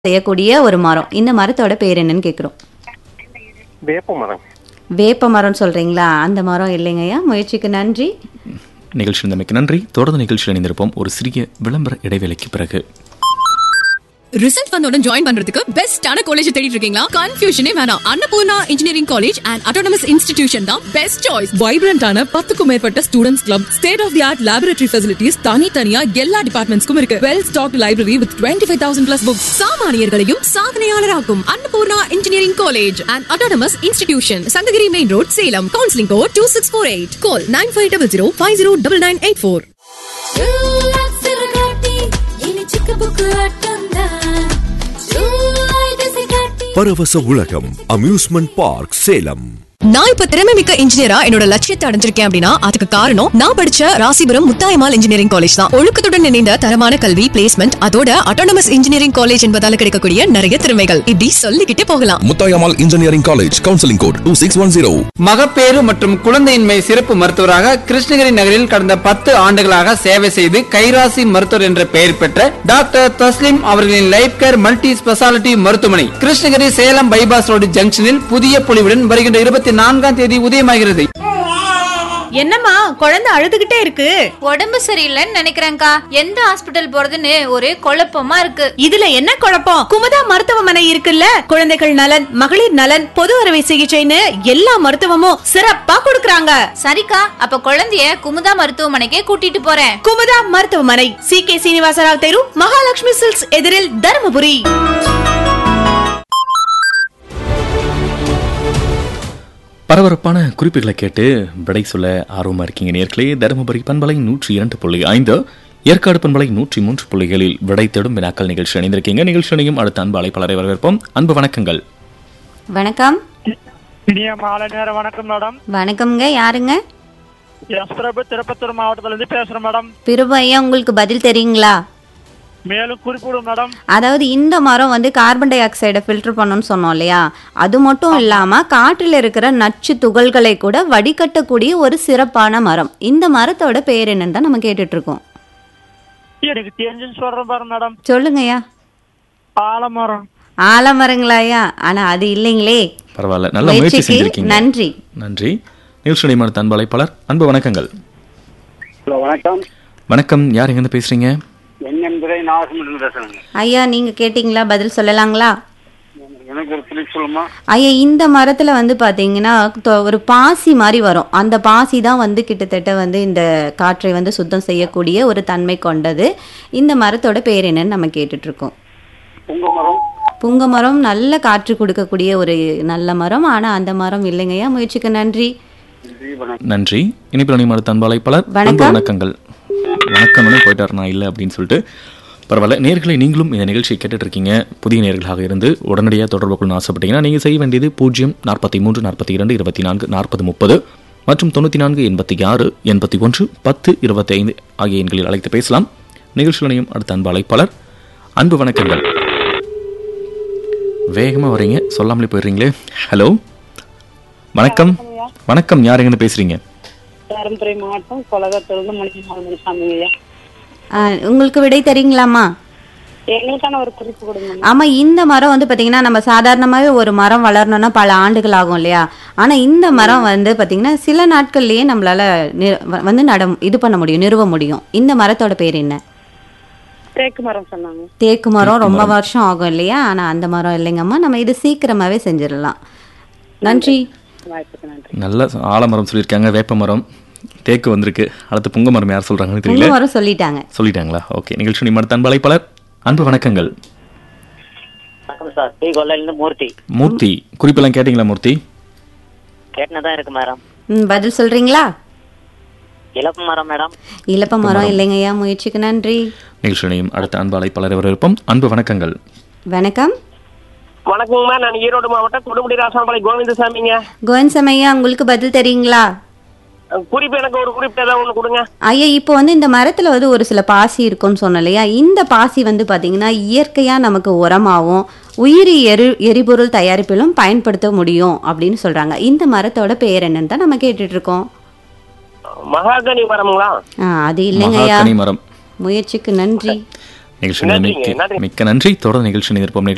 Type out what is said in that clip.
செய்யக்கூடிய ஒரு மரம் இந்த மரத்தோட பேர் என்னன்னு கேக்குறோம் வேப்ப மரம் வேப்ப மரம் சொல்றீங்களா அந்த மரம் இல்லைங்கய்யா முயற்சிக்கு நன்றி நிகழ்ச்சி இருந்தமைக்கு நன்றி தொடர்ந்து நிகழ்ச்சியில் இணைந்திருப்போம் ஒரு சிறிய விளம்பர இடைவேளைக்கு பிறகு ரிசல்ட் வந்தோட ஜாயின் பண்றதுக்கு பெஸ்டான காலேஜ் தேடிட்டு இருக்கீங்களா கன்ஃபியூஷனே வேணாம் Annapoorna engineering college and autonomous institution தான் பெஸ்ட் சாய்ஸ் வைப்ரண்டான பத்துக்கும் மேற்பட்ட students club state of the art laboratory facilities தனித்தனியா எல்லா டிபார்ட்மெண்ட்ஸ்க்கும் இருக்கு well stock library with twenty five thousand plus books சாமானியர்களையும் சாதனையாளராக்கும் Annapoorna engineering college and autonomous institution Sankagiri main road Salem counselling code two six four eight call nine five double zero five zero double nine eight four பரவச உலகம் amusement park Salem நான் இப்ப திறமை மிக்க இன்ஜினியரா என்னோட லட்சியத்தை அடைஞ்சிருக்கேன் அப்படின்னா அதுக்கு காரணம் நான் படிச்ச ராசிபுரம் முத்தாயமால் இன்ஜினியரிங் காலேஜ் தான் ஒழுக்கத்துடன் இணைந்த தரமான கல்வி பிளேஸ்மெண்ட் அதோட அட்டானமஸ் இன்ஜினியரிங் காலேஜ் என்பதால கிடைக்கக்கூடிய நிறைய திறமைகள் இப்படி சொல்லிக்கிட்டே போகலாம் Muthayammal engineering college counselling code two six one zero மகப்பேறு மற்றும் குழந்தையின்மை சிறப்பு மருத்துவராக கிருஷ்ணகிரி நகரில் கடந்த பத்து ஆண்டுகளாக சேவை செய்து கைராசி மருத்துவர் என்ற பெயர் பெற்ற டாக்டர் தஸ்லிம் அவர்களின் லைஃப் கேர் மல்டி ஸ்பெஷாலிட்டி மருத்துவமனை கிருஷ்ணகிரி சேலம் பைபாஸ் ரோடு ஜங்ஷனில் புதிய பொலிவுடன் வருகின்ற இருபத்தி நான்காம் தேதி உதயமாகிறது என்னம்மா குழந்தை அழுதுகிட்டே இருக்கு உடம்பு சரியில்லைன்னு நினைக்கிறேன்க்கா எந்த ஹாஸ்பிட்டல் போறதுன்னு ஒரே குழப்பமா இருக்கு இதுல என்ன குழப்பம் குமுதா மருத்துவமனை இருக்குல்ல குழந்தைகள் நலன் மகளிர் நலன் பொது அறுவை சிகிச்சைன்னு எல்லா மருத்துவமும் சிறப்பா கொடுக்கறாங்க சரிக்கா அப்ப குழந்தைய குமுதா மருத்துவமனைக்கே கூட்டிட்டு போறேன் குமுதா மருத்துவமனை சி கே சீனிவாசராவ் தெரு மகாலட்சுமி சில்க்ஸ் எதிரில் தருமபுரி பரபரப்பான குறிப்புகளை கேட்டு விடை சொல்ல ஆர்வமா இருக்கீங்க நேர்களே தருமபுரி பண்பலை நூற்றி இரண்டு புள்ளி ஐந்து ஏற்காடு பண்பலை நூற்றி மூன்று புள்ளிகளில் விடை தேடும் வினாக்கள் நிகழ்ச்சி அணிந்திருக்கீங்க நிகழ்ச்சி அணியும் அடுத்த அன்பு அழைப்பாளரை வரவேற்போம் அன்பு வணக்கங்கள் வணக்கம் இனிய மாலை நேர வணக்கம் மேடம் வணக்கம்ங்க யாருங்க எஸ் பிரபு திருப்பத்தூர் மாவட்டத்துல இருந்து பேசுறேன் மேடம் பிரபு ஐயா உங்களுக்கு பதில் தெரியுங்களா மேலும் குறிப்பிடும் மேடம் அதாவது இந்த மரம் வந்து கார்பன் டை ஆக்சைடை ஃபில்டர் பண்ணணும்னு சொன்னோம் இல்லையா அது மட்டும் இல்லாம காற்றில் இருக்கிற நச்சு துகள்களை கூட வடிகட்டக்கூடிய ஒரு சிறப்பான மரம் இந்த மரத்தோட பேர் என்னன்னு தான் நம்ம கேட்டுட்டு இருக்கோம் எனக்கு தெரிஞ்சுன்னு சொல்றேன் பாரு மேடம் சொல்லுங்கய்யா ஆலமரம் ஆலமரங்களாயா ஆனா அது இல்லைங்களே பரவாயில்ல நல்ல முயற்சி முயற்சிக்கு செஞ்சிருக்கீங்க நன்றி நன்றி நிகழ்ச்சி அணியும் அடுத்த அன்பு அழைப்பாளர் அன்பு வணக்கங்கள் ஹலோ வணக்கம் வணக்கம் யார் எங்கிருந்து பேசுறீங்க என் என்பதை நாகசமுத்திரம் பேசுறேங்க ஐயா நீங்க கேட்டீங்களா பதில் சொல்லலாங்களா எனக்கு ஒரு குறிப்பு சொல்லுமா ஐயா இந்த மரத்துல வந்து பாத்தீங்கன்னா தொ- ஒரு பாசி மாதிரி வரும் அந்த பாசி தான் வந்து கிட்டத்தட்ட வந்து இந்த காற்றை வந்து சுத்தம் செய்யக்கூடிய ஒரு தன்மை கொண்டது இந்த மரத்தோட பேர் என்னன்னு நம்ம கேட்டுட்டு இருக்கோம் உங்க மரம் புங்க மரம் நல்ல காற்று கொடுக்கக்கூடிய ஒரு நல்ல மரம் ஆனா அந்த மரம் இல்லைங்கய்யா முயற்சிக்கு நன்றி நன்றி இனிப்பில் அணியும் அடுத்த அன்பு அழைப்பாளர் அன்பு வணக்கம். வணக்கங்கள் வணக்கம்னு போயிட்டார் நான் இல்லை அப்படின்னு சொல்லிட்டு பரவாயில்ல நேர்களை நீங்களும் இந்த நிகழ்ச்சியை கேட்டுட்டு இருக்கீங்க புதிய நேர்களாக இருந்து உடனடியாக தொடர்பு கொள்ளணும்னு ஆசைப்பட்டீங்கன்னா நீங்கள் செய்ய வேண்டியது பூஜ்ஜியம் நாற்பத்தி மூன்று நாற்பத்தி இரண்டு இருபத்தி நான்கு நாற்பது முப்பது மற்றும் தொண்ணூற்றி நான்கு எண்பத்தி ஆறு எண்பத்தி ஒன்று பத்து இருபத்தி ஐந்து ஆகிய எண்களில் அழைத்து பேசலாம் நிகழ்ச்சியில் இணையும் அடுத்த அன்பு அழைப்பாளர் அன்பு வணக்கங்கள் வேகமாக வரீங்க சொல்லாமலே போயிடுறீங்களே ஹலோ வணக்கம் வணக்கம் யார் எங்கன்னு பேசுறீங்க தருமபுரி மாவட்டம் கொலகத்திலிருந்து மணிக்கு சாமி ஐயா ஆ, உங்களுக்கு விடை தெரியுங்களாமா எங்களுக்கான ஒரு குறிப்பு கொடுங்க ஆமா இந்த மரம் வந்து பாத்தீங்கன்னா நம்ம சாதாரணமாவே ஒரு மரம் வளரணும்னா பல ஆண்டுகள் ஆகும் இல்லையா ஆனா இந்த மரம் வந்து பாத்தீங்கன்னா சில நாட்கள்லயே நம்மளால நி- வ- வந்து நட இது பண்ண முடியும் நிறுவ முடியும் இந்த மரத்தோட பேர் என்ன தேக்கு மரம் சொன்னாங்க தேக்கு மரம் ரொம்ப வருஷம் ஆகும் இல்லையா ஆனா அந்த மரம் இல்லைங்கம்மா நம்ம இது சீக்கிரமாவே செஞ்சிடலாம் நன்றி வாய்ப்புக்கு நன்றி நல்ல ஆலமரம் சொல்லியிருக்காங்க வேப்ப மரம் தேக்கு வந்திருக்கு அடுத்து புங்க மரம் யார் சொல்றாங்கன்னு புங்க தெரியல மரம் சொல்லிட்டாங்க சொல்லிட்டாங்களா ஓகே நிகழ்ச்சி நிமிட அன்பு அழைப்பாளர் அன்பு வணக்கங்கள் வணக்கம் சார் டி கொல்லையிலிருந்து மூர்த்தி மூர்த்தி குறிப்பெல்லாம் கேட்டீங்களா மூர்த்தி கேட்டுனதான் இருக்கு மேடம் ம், பதில் சொல்றீங்களா இழப்பு மரம் மேடம் இலப்ப மரம் இல்லைங்கய்யா முயற்சிக்கு நன்றி நிகழ்ச்சி நிலையம் அடுத்த அன்பு அழைப்பாளர் வரவிருப்போம் அன்பு வணக்கங்கள் வணக்கம் வணக்கங்கம்மா நான் ஈரோடு மாவட்டம் கொடுமுடி ராசாம்பாளையம் கோவிந்தசாமிங்க கோவிந்தசமையா உங்களுக்கு பதில் தெரியுங்களா குறிப்பு எனக்கு ஒரு குறிப்பு ஏதாவது ஒண்ணு கொடுங்க ஐயா இப்போ வந்து இந்த மரத்துல வந்து ஒரு சில பாசி இருக்கும்னு சொன்னோம் இல்லையா இந்த பாசி வந்து பாத்தீங்கன்னா இயற்கையா நமக்கு உரமாவும் உயிரி எரி எரிபொருள் தயாரிப்பிலும் பயன்படுத்த முடியும் அப்படின்னு சொல்றாங்க இந்த மரத்தோட பேர் என்னன்னு தான் நம்ம கேட்டுட்டு இருக்கோம் மகாகனி மரம்ங்களா ஆ, அது இல்லைங்கய்யா மகாகனி மரம் முயற்சிக்கு நன்றி நிகழ்ச்சி நிலையம் நன்றிங்க, மிக்க நன்றி. மிக்க நன்றி தொடர்ந்து நிகழ்ச்சி நிற்போம்